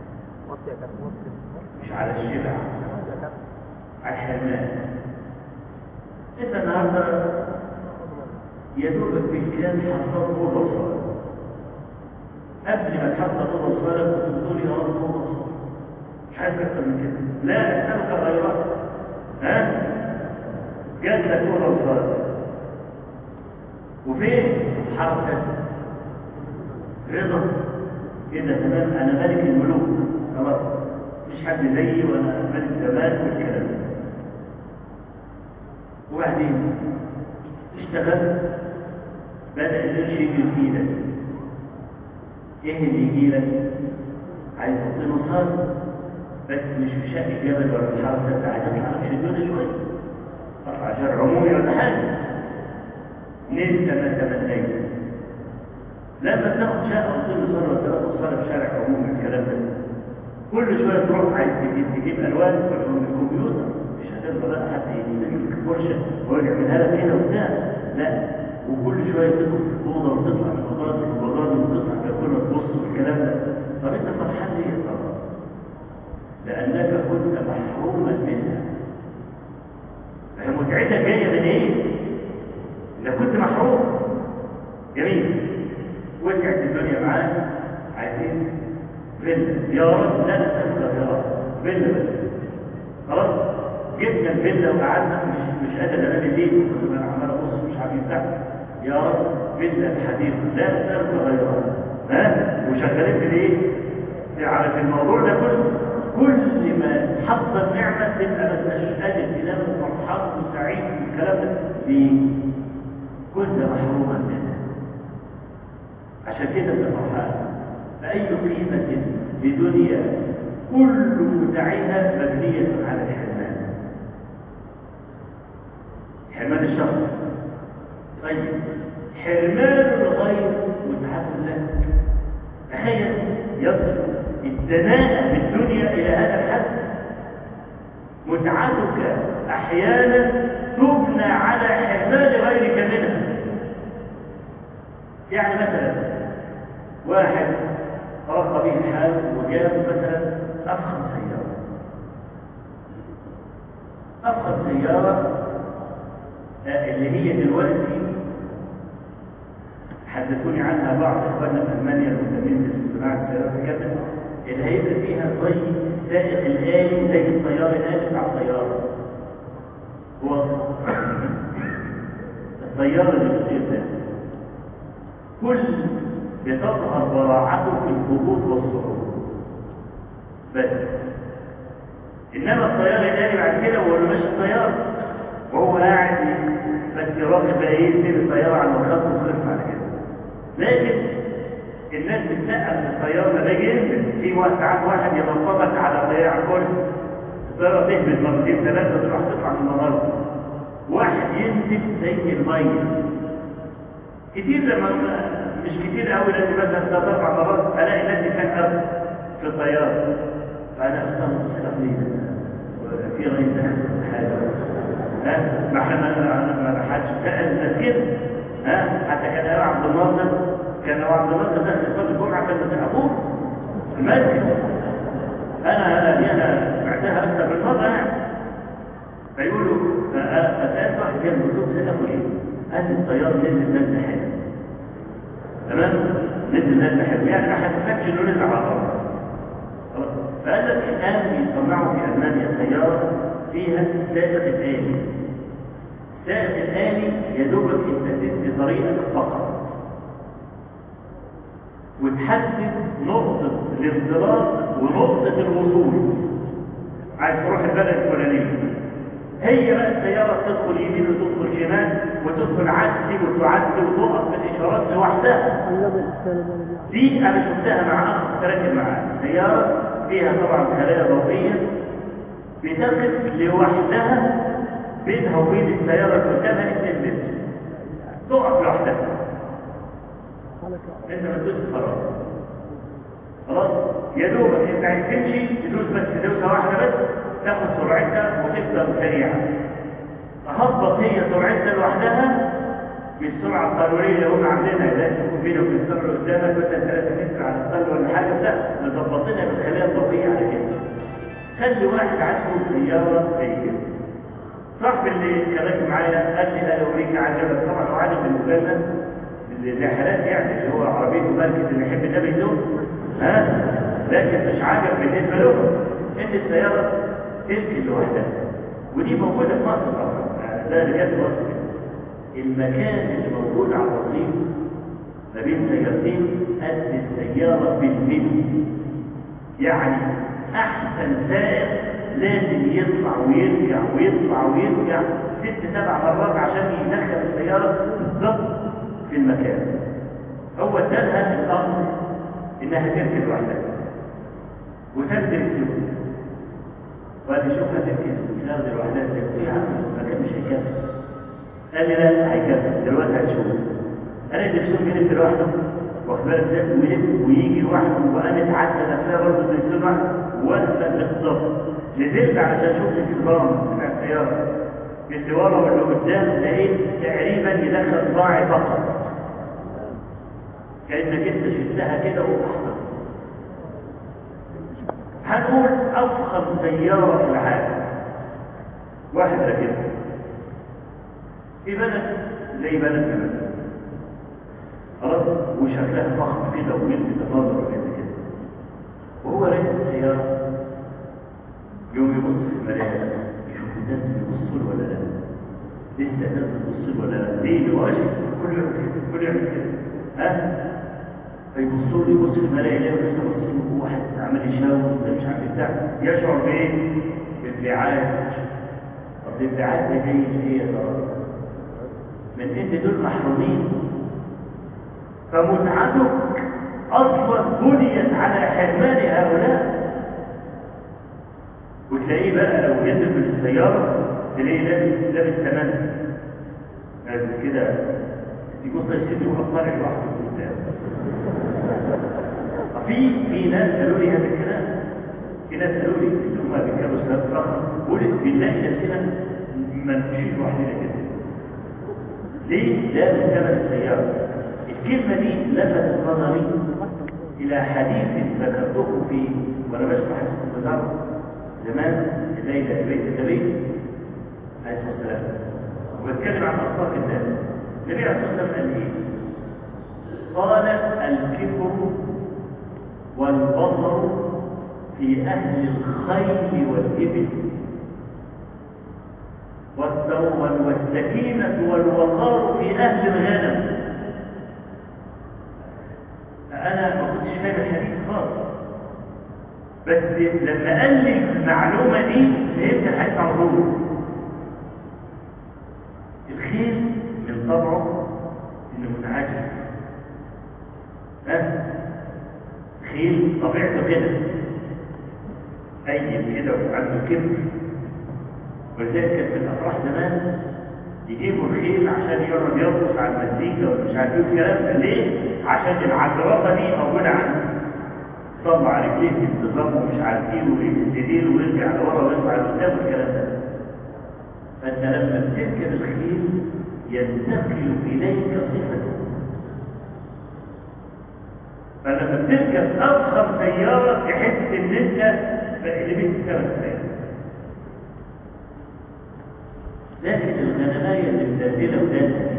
مش على الشبع على الحرمان انت النهارده يا دوبك بالكلام حصلت اوضه وصاله قبل ما تحط اوضه وصاله كنت بتقول يا رب اوضه وصاله مش عايز اكتر من كده لا السنه تغيرت ها جات لك اوضه وصاله وفين حركه رضا كده تمام انا ملك الملوك خلاص مش حد زيي وانا ملك زمان والكلام ده وبعدين اشتغل بدأ القرش يجي في ايدك ايه اللي يجي لك؟ عايز تحط مصار بس مش في شق جبل ولا في حرب انت عايز تعرفش الدنيا شويه اطلع شارع عمومي ولا حاجه ننسى ما تمنيت لما تاخد شقه وتقول صار ولا تاخد صار في شارع عمومي الكلام ده كل شويه تروح عايز تجيب تجيب الوان من الكمبيوتر مش هتفضل بقى حد يجيب لك فرشه ويعملها لك هنا وبتاع لا وكل شويه تدخل في الاوضه وتطلع من الاوضه البراد وتطلع كل تبص والكلام ده طب انت فرحان ليه طبعا لانك كنت محروما منها فهي متعتها جايه من ايه؟ انك كنت محروم جميل وسعت الدنيا معاك عايزين فيلا يا رب لا نسألك يا رب فيلا بس خلاص جبنا الفيلا وقعدنا مش مش قادر انام الليل كنت انا عمال ابص مش عارف يفتح يا رب فيلا الحديث لا نسألك غيرها ها وشغالين في الايه؟ على في الموضوع ده كله كل ما حصل نعمة تبقى ما تبقاش قادر تنام وفرحان وسعيد والكلام ده ليه؟ كنت محروما منها عشان كده انت فرحان فأي قيمة لدنيا كل متعها مبنية على الحرمان حرمان الشخص طيب حرمان الغير متعة له تخيل يصل الدناءة في الدنيا إلى هذا الحد متعتك أحيانا تبنى على حرمان غيرك منها يعني مثلا واحد رق به الحال وجاب مثلا أفخم سيارة أفخم سيارة اللي هي دلوقتي حدثوني عنها بعض اخواننا في المانيا المهتمين بصناعه السيارات كذا اللي هيبقى فيها زي السائق الالي زي الطيار الالي بتاع الطياره هو الطيار اللي بيطير ده كل بتظهر براعته في الهبوط والصعود بس انما الطيار الالي بعد كده وهو ماشي الطيار وهو قاعد بس راكب بقى يسير الطياره على الخط وخلص على كده لكن الناس بتسقف الطيار ده جدا في وقت ساعات واحد ينطبق على ضياع كرسي الطياره تهبط مرتين ثلاثه تروح تطلع من المناره واحد ينزل زي الميه كتير لما مش كتير قوي لازم مثلا ثلاث اربع مرات الاقي ناس كان قبل في الطياره فانا استغرب ليه في رئيس حاجه ها ما احنا ما حدش سال الناس كده ها حتى كان ابو عبد الناصر كان ابو عبد الناصر ده يصلي الجمعه كان بتاع ابوه المسجد انا انا دي انا سمعتها اكثر من مره يعني فيقولوا فسالت واحد كان بيقول سالته ايه؟ قال لي الطيار نزل نزل حلو تمام؟ نزل نزل حلو يعني ما حسيتش انه نزل على الارض فقال لك الان بيصنعوا في المانيا سياره فيها سائق الآلي سائق الآلي يا دوبك انت تدي طريقك فقط وتحدد نقطة الانطلاق ونقطة الوصول عايز تروح البلد الفلانية هي بقى السيارة تدخل يمين وتدخل شمال وتدخل عدي وتعدي وتقف بالإشارات لوحدها دي أنا شفتها مع أخ راكب معاه سيارة فيها طبعا خلايا ضوئية بتقف لوحدها بينها وبين السيارة اللي قدامها 2 متر تقف لوحدها انت ما تدوس خلاص خلاص يا دوبك انت عايز تمشي تدوس بس دوسه واحده بس تاخد سرعتها وتفضل سريعه تهبط هي سرعتها لوحدها بالسرعه القانونيه اللي هم عاملينها لازم يكون بينك وبين السرعه اللي قدامك مثلا 3 متر على الاقل ولا حاجه بتاع مظبطينها بالخلايا الضوئيه على كده خلي واحد عنده سيارة زي كده صاحب اللي كان راكب معايا قال لي انا اوريك عجبك طبعا هو عارف بالنسبه لنا الرحلات يعني اللي هو عربيته مركز اللي يحب ده بيدوم ها لكن مش عاجب بالنسبه له ان السياره تمشي لوحدها ودي موجوده في مصر طبعا ده اللي جت في مصر المكان اللي موجود على الرصيف ما بين سيارتين قد السياره بالملي يعني احسن سائق لازم يطلع ويرجع ويطلع ويرجع ست سبع مرات عشان يدخل السيارة بالضبط في المكان هو ادالها الامر انها تركب لوحدها وتبدل السلوك وقال لي شوف هتركب تاخد لوحدها فيها المكان مش هيكفي قال لي لا هيكفي دلوقتي هتشوف انا اللي السوق يلف لوحده واخد بالك ازاي ويلف ويجي لوحده وانا اتعدى نفسها برضه في السوق لوحده واقفه بالظبط نزلت علشان اشوف الانتظام بتاع السياره السواره واللي قدام لقيت تقريبا يدخل صباعي فقط كانك انت شفتها كده وتحضر هنقول افخم سياره في العالم واحد راكبها في بلد زي بلدنا مثلا خلاص وشكلها فخم كده ويلفت النظر وكده كده وهو راكب السياره يوم يبص في المرايه يشوف الناس بيبصوا له ولا لا لسه الناس بتبص له ولا لا ليه هو كل يوم كده كل يوم كده ها فيبصوا له يبص في المرايه يلاقي لسه بص له واحد عمال يشاور ده مش عارف بتاع يشعر بايه؟ بانبعاج طب الانبعاج ده جاي من ايه يا ترى؟ من انت دول محرومين فمتعتك أصلا بنيت على حرمان هؤلاء وتلاقيه بقى لو نزل من السيارة تلاقيه لابس لابس تمام لابس كده يبص يشد ويروح طالع لوحده قدام في في ناس قالوا لي هذا الكلام في ناس قالوا لي اللي هم بيركبوا سيارات فخمة بقول بنلاقي نفسنا ما نمشيش لوحدنا كده ليه؟ لا من ثمن السيارة الكلمة دي لفتت نظري إلى حديث ذكرته في وأنا بشرح اسم الوزارة زمان الليلة في بيت النبي عليه الصلاة والسلام وبتكلم عن أخلاق الناس النبي عليه الصلاة والسلام قال إيه؟ قال الكبر والبطر في أهل الخيل والإبل والسكينة والوقار في أهل الغنم أنا ما كنتش فاهم الحديث خالص بس لما قال لي المعلومة دي فهمت الحديث على طول الخيل من طبعه إنه متعجب ها خيل طبيعته كده أيم كده وعنده كبر ولذلك كانت في الافراح زمان يجيبوا الخيل عشان يقعد يرقص على المزيكا ومش عارف ايه الكلام ده ليه؟ عشان العجرفه دي موجوده عنده طلع رجليه في انتظام ومش عارف ايه ويستدير ويرجع لورا ويرفع لقدام والكلام ده فانت لما بتركب الخيل ينتقل اليك صفته فلما بتركب اضخم سياره تحس ان انت اللي بتركب سياره لكن الغنماية اللي مدللة ودالة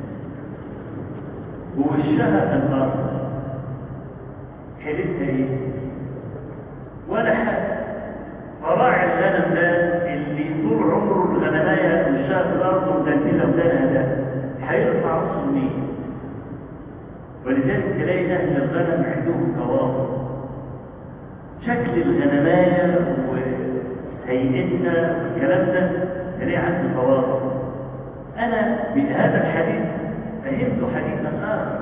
ووشها الأرض حلتها ايه؟ ولا حاجة فراعي الغنم ده اللي طول عمره الغنماية وشها في الأرض ومدللة ودالها ده هيرفع راسه منين؟ ولذلك تلاقي أهل الغنم عندهم تواضع شكل الغنماية وهيئتها والكلام ده تلاقي عنده تواضع انا بهذا الحديث فهمت حديثا اخر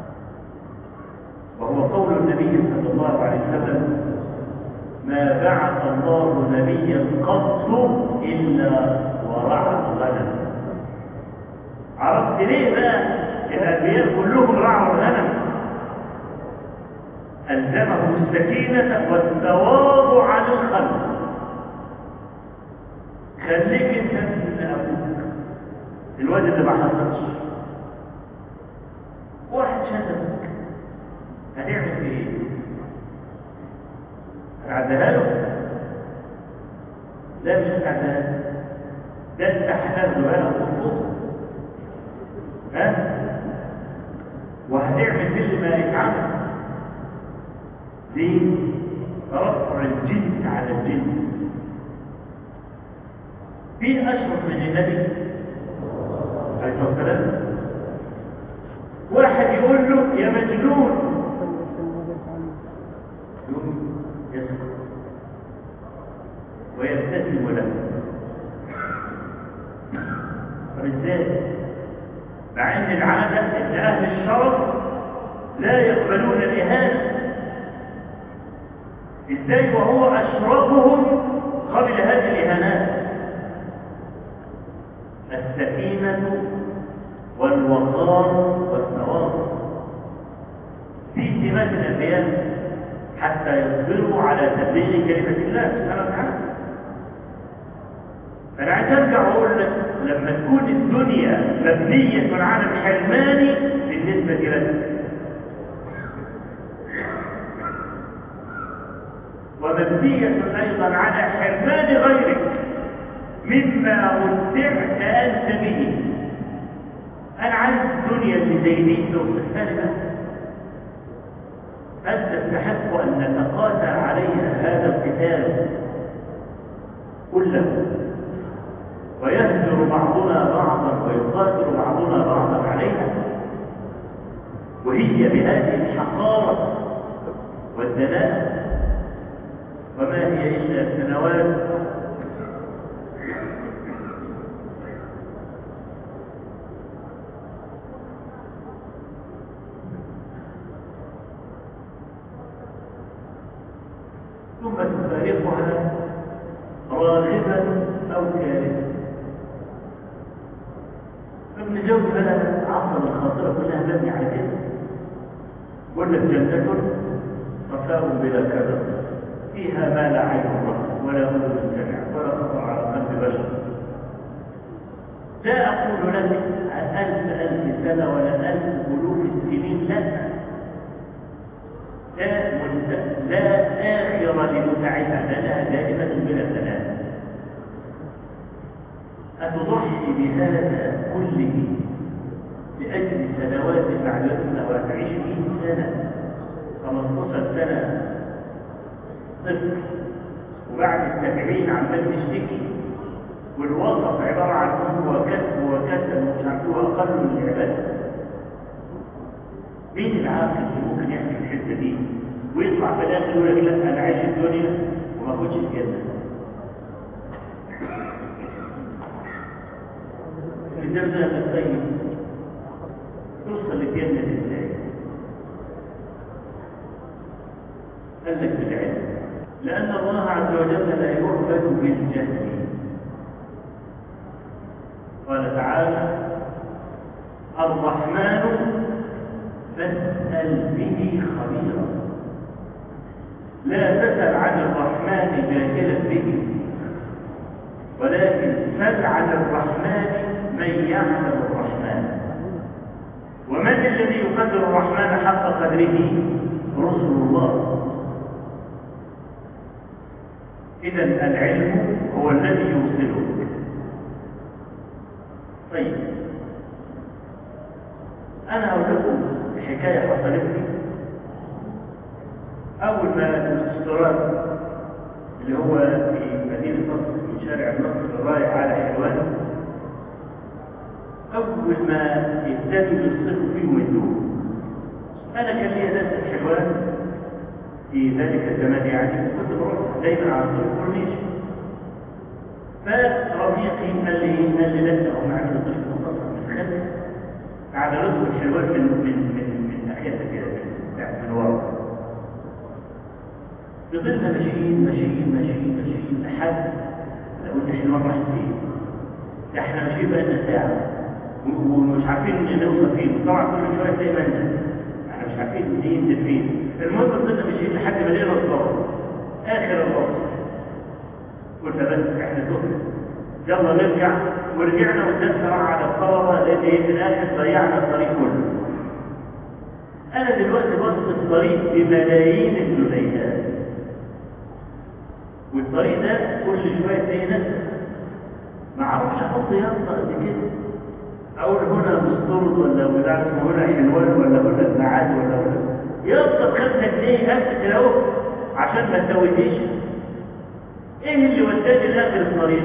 وهو قول النبي صلى الله عليه وسلم ما بعث الله نبيا قط الا ورعى الغنم عرفت ليه بقى الانبياء كلهم رعوا الغنم الزمهم السكينه والتواضع عن الخلق خليك انت من ابوك الواد اللي ما حصلش واحد شتمك هنعمل فيه ايه؟ هنعديها له؟ لا مش هنعديها له ده انت هتاخده بقى وتطلبه ها؟ وهتعمل كل ما يتعمل ليه؟ رفع الجنس على الجنس مين أشرف من النبي عليه الصلاة والسلام واحد يقول له يا مجنون يقوم يسكت ويبتسم له طب ازاي؟ مع ان العادة ان اهل الشرف لا يقبلون الاهانة ازاي وهو اشرفهم قبل هذه الاهانات السكينة والوقار والتواضع في سمات الأنبياء حتى يصبروا على تبليغ كلمة الله سبحانه وتعالى فأنا عايز أرجع وأقول لك لما تكون الدنيا مبنية على الحرمان بالنسبة لك ومبنية أيضا على حرمان غيرك مما متعت أنت به أنا عايز الدنيا اللي زي دي لو سهلت أنت تستحق أن نتقاتل عليها هذا القتال كله ويهجر بعضنا بعضا ويقاتل بعضنا بعضا عليها وهي بهذه الحقارة والدناءة وما هي إلا سنوات راغبا أو كارها ابن جوزي بقى عصر الخاطرة كلها مبني على كده قلنا جنة رفاه بلا كبر فيها ما لا عين رأت ولا أذن سمعت ولا خطر على قلب بشر لا أقول لك ألف ألف سنة ولا ألف ألوف السنين لا لا منت... لا آخر لمتعها لها دائمة بلا سلام أتضحي بهذا كله لأجل سنوات معلومة وتعيش 100 سنة 15 سنة طفل وبعد السبعين عمال تشتكي والوسط عبارة عن هو كسب وكسب ومش عارف هو أقل من العبادة مين العاقل اللي ممكن يحكي الحتة دي ويطلع في الآخر يقول لك لا أنا عايش الدنيا وما أخدش الجنة الدرس ده الطيب توصل للجنة ازاي؟ قال لك بالعلم لأن الله عز وجل لا يعبد بالجهل قال تعالى الرحمن فاسأل به خبيرا لا تسأل عن الرحمن جاهلا به ولكن سل عن الرحمن من يعلم الرحمن ومن الذي يقدر الرحمن حق قدره رسل الله إذا العلم هو الذي يوصلك طيب أنا أقول لكم حكاية حصلت لي أول ما الاستراد اللي هو في مدينة نصر من شارع النصر رايح على حلوان أول ما ابتدوا يصرفوا فيه ويدوه أنا كان لي ناس حلوان في ذلك الزمان يعني كنت بروح دايما على طول الكورنيش فرفيقي قال لي قال لي لا هم عملوا طريق مختصر من الخلف على رزق الحلوان من من من من ناحيتها كده من من ورا فضلنا ماشيين ماشيين ماشيين ماشيين لحد لو قلت حلوان راحت فين ده احنا ماشيين بقالنا ساعه ومش عارفين نوصل فين طبعا كل شويه تلاقي منزل احنا مش عارفين ننزل فين المهم فضلنا ماشيين لحد ما لقينا الصوت اخر الوصف قلت بس احنا تهنا يلا نرجع ورجعنا والدرس راح على الطلبه لان ايه في الاخر ضيعنا الطريق كله انا دلوقتي بص الطريق بملايين الجنيهات والطريق ده كل شويه تلاقي ناس ما اعرفش احط يافطه قد كده اقول هنا مستورد ولا بتاع اسمه هنا حلوان ولا هنا الساعات ولا هنا يافطه بخمسه جنيه امسك اهو عشان ما تزوديش ايه اللي وداني لاخر الطريق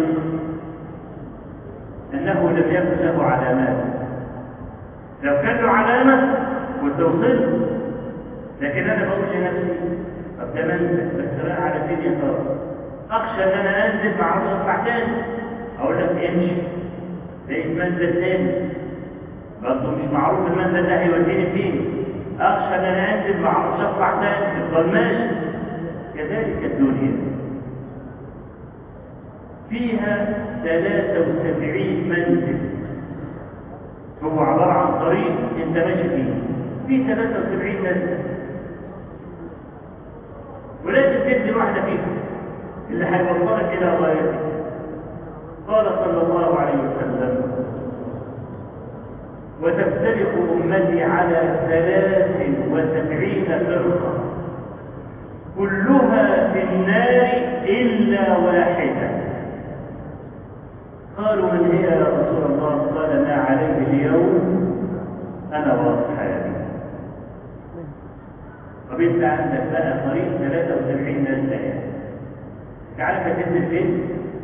انه لم يكن له علامات لو كان له علامه كنت وصلت لكن انا بقول لنفسي طب ده منزل بس رايح على فين يا ترى اخشى ان انا انزل ما اعرفش اطلع تاني اقول لك امشي لقيت منزل تاني برضه مش معروف المنزل ده هيوديني فين اخشى ان انا انزل ما اعرفش اطلع تاني تفضل ماشي كذلك الدنيا فيها 73 منزل هو عبارة عن طريق انت ماشي فيه في 73 منزل ولازم تنزل واحدة فيهم اللي هيوصلك إلى غايتك قال صلى الله عليه وسلم وتفترق أمتي على ثلاث وسبعين فرقة كلها في النار إلا واحدة قالوا من هي يا رسول الله قال ما عليه اليوم أنا وأصحابي طب انت عندك بقى طريق 73 ناس دقيقة تعرف هتنزل فين؟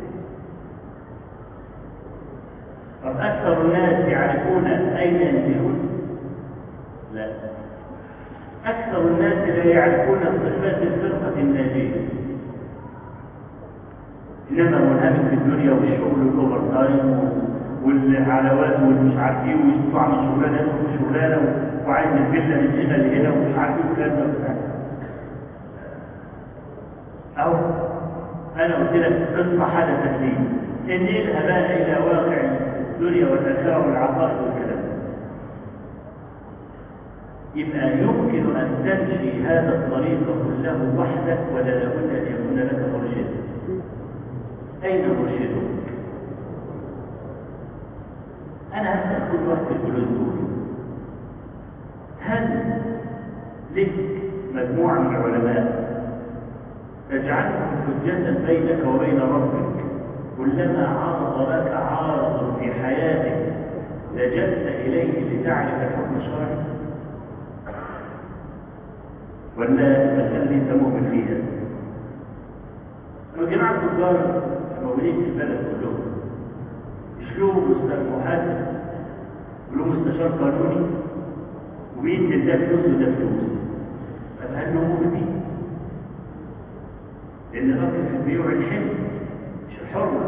طب أكثر الناس يعرفون أين ينزلون؟ لا أكثر الناس لا يعرفون صفات الفرقة الناجية إنما منهمك في الدنيا والشغل والأوفر تايم والعلاوات والمش عارف ايه ويطلع من شغلانه يدخل شغلانه وعايز الفيلا من هنا لهنا ومش عارف ايه والكلام ده وبتاع. أو انا قلت لك قصه حدثت لي انقلها بقى الى واقع الدنيا والاخره والعقائد والكلام يبقى يمكن ان تمشي هذا الطريق كله وحدك ولا لابد ان يكون لك مرشد اين مرشدك انا هسال كل واحد في الجلوس دول هل لك مجموعه من العلماء تجعلهم حجة بينك وبين ربك كلما عرض لك عارض في حياتك لجأت إليه لتعرف الحكم الشرعي ولا المسألة دي أنت مؤمن فيها؟ لو جماعة التجار الموجودين في البلد كلهم يشلوا محاسب وله مستشار قانوني وبيدي ده فلوس وده فلوس طب هل نموت بيه؟ لأن الأصل في البيوع الحلم مش الحرمة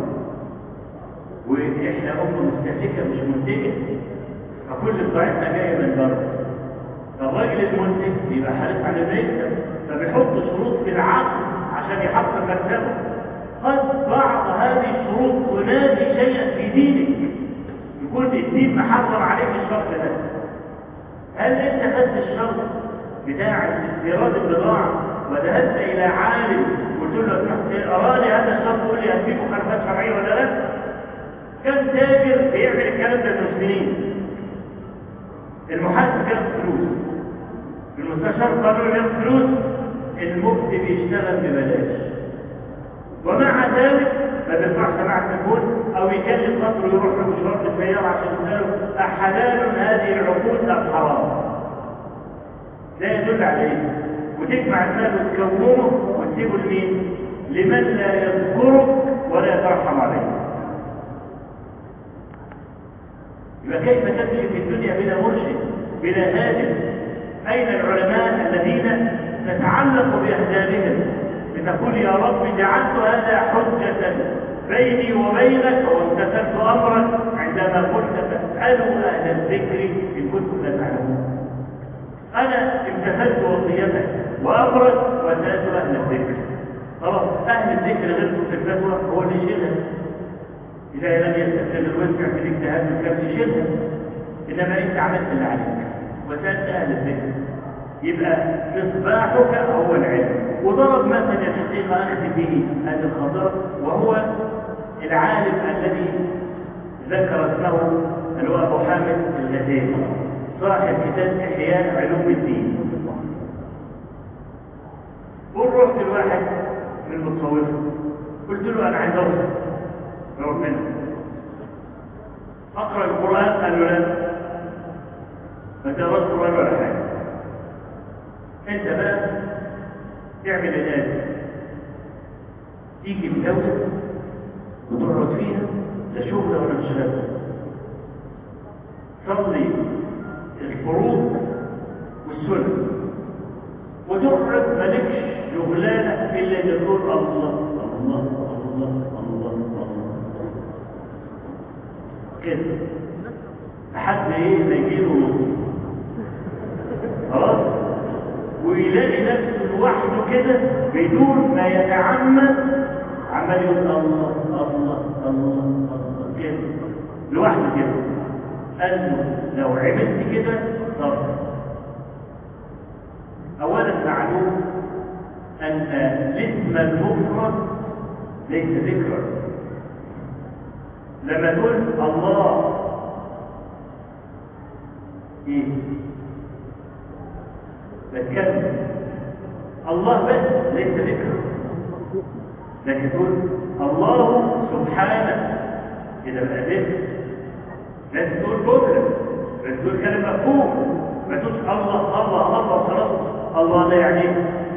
وإحنا أمة مستهلكة مش منتجة فكل بضاعتنا جاية من بره فالراجل المنتج بيبقى حريص على المكسب فبيحط شروط في العقد عشان يحقق مكسبه قد بعض هذه الشروط تنادي شيئا في دينك يكون الدين محرم عليك الشرط ده هل انت خدت الشرط بتاع استيراد البضاعه وذهبت الى عالم قلت له اراني هذا الشرط قول لي هل فيه مخالفات شرعيه ولا لا؟ كم تاجر بيعمل الكلام ده المسلمين المحاسب بياخد فلوس المستشار القانوني بياخد فلوس المفتي بيشتغل ببلاش ومع ذلك ما بيدفعش سماع التليفون او يكلم خاطره يروح له مشوار بالسياره عشان يساله احلال هذه العقود ام حرام ده يدل على ايه وتجمع المال وتكومه وتسيبه لمين لمن لا يذكرك ولا يترحم عليك يبقى كيف تمشي في الدنيا بلا مرشد بلا هادف اين العلماء الذين تتعلق باهدافهم لتقول يا رب جعلت هذا حجة بيني وبينك وامتثلت امرك عندما قلت فاسألوا اهل الذكر ان كنتم لا تعلمون انا امتثلت وصيتك وامرك وسالت اهل الذكر خلاص اهل الذكر غيركم في الفتوى هو اللي يشيلها اذا لم يستسلم الوسع في الاجتهاد الكافي يشيلها انما انت عملت اللي عليك وسالت اهل الذكر يبقى مصباحك هو العلم وضرب مثلا الحقيقه اخذ به هذه الخطر وهو العالم الذي ذكر اسمه اللي هو ابو حامد الغزالي صاحب كتاب احياء علوم الدين قل رحت لواحد من المتصوفه قلت له انا عايز اوصل ربنا اقرا القران قال له لا ما تقراش القران ولا حاجه انت بقى تعمل علاج تيجي الدوله وتقعد فيها لا شغل ولا مشغل تصلي الفروض والسنة وتقعد مالكش شغلانة إلا إن تقول الله الله الله الله الله كده لحد إيه ما يجيله نص خلاص ويلاقي نفسه لوحده كده بدون ما يتعمد عمال يقول الله الله الله الله كده لوحده كده قال له لو عملت كده ضرب اولا معلوم ان الاسم المفرد ليس ذكرا لما تقول الله ايه بتكلم الله بس ليس ذكرا لكن تقول الله سبحانه كده بقى ذكر لازم تقول جمله لازم تقول كلمه مفهوم ما تقولش الله الله الله خلاص الله ده يعني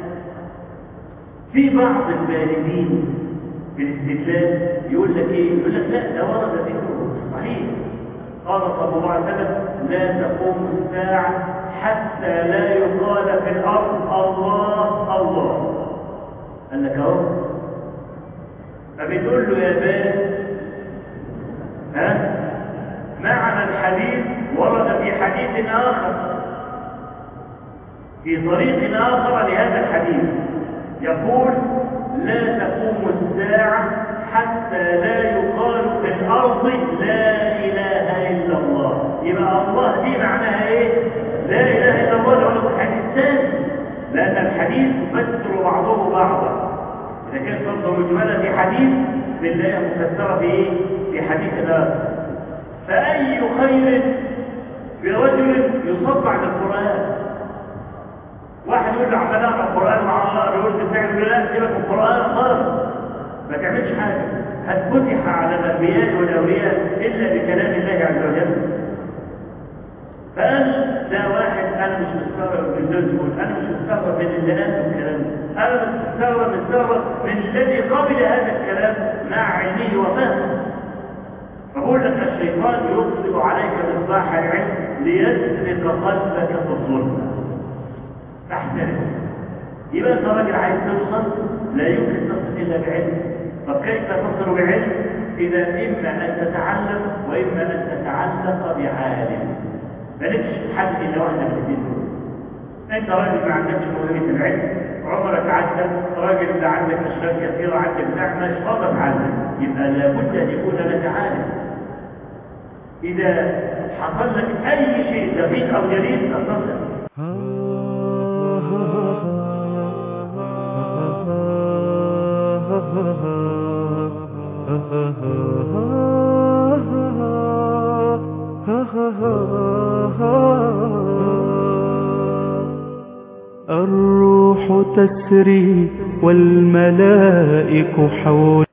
في بعض البالغين في الاستدلال يقول لك ايه؟ يقول لك لا ده ورد ذكره صحيح قال صلى الله عليه وسلم لا تقوم الساعه حتى لا يقال في الارض الله الله قال لك اهو فبتقول له يا بال ها معنى الحديث ورد في حديث آخر في طريق آخر لهذا الحديث يقول لا تقوم الساعة حتى لا يقال في الأرض لا إله إلا الله يبقى الله دي معناها إيه؟ لا إله إلا الله لو في الحديث الثاني لأن الحديث يفسر بعضه بعضا إذا كانت فرصة مجملة في حديث بنلاقيها مفسرة في إيه؟ في حديث آخر فأي خير برجل يصب عن القرآن واحد يقول له عمال اقرا القران مع الله يقول له بتعمل كده لا سيبك من القران خالص ما تعملش حاجه هتفتح على الانبياء والاولياء الا بكلام الله عز وجل فقال ده واحد انا مش مستغرب من دول يقول انا مش مستغرب من اللي قال الكلام ده انا مش مستغرب مستغرب من الذي قبل هذا الكلام مع علمه وفهمه فبقول لك الشيطان يطلب عليك مصباح العلم ليسرق قلبك في الظلم احترم يبقى انت راجل عايز توصل لا يمكن تصل الا بعلم طب كيف تصل بعلم اذا اما ان تتعلم واما ان تتعلق بعالم مالكش حل الا واحده من الاثنين دول انت راجل ما عندكش موهبه العلم عمرك عدى راجل لا عندك اشغال كثيره عندك بتاع مش فاضل تعلم يبقى لابد ان يكون لك عالم اذا حصل لك اي شيء دقيق او جليل اتصل الروح تسري والملائك حول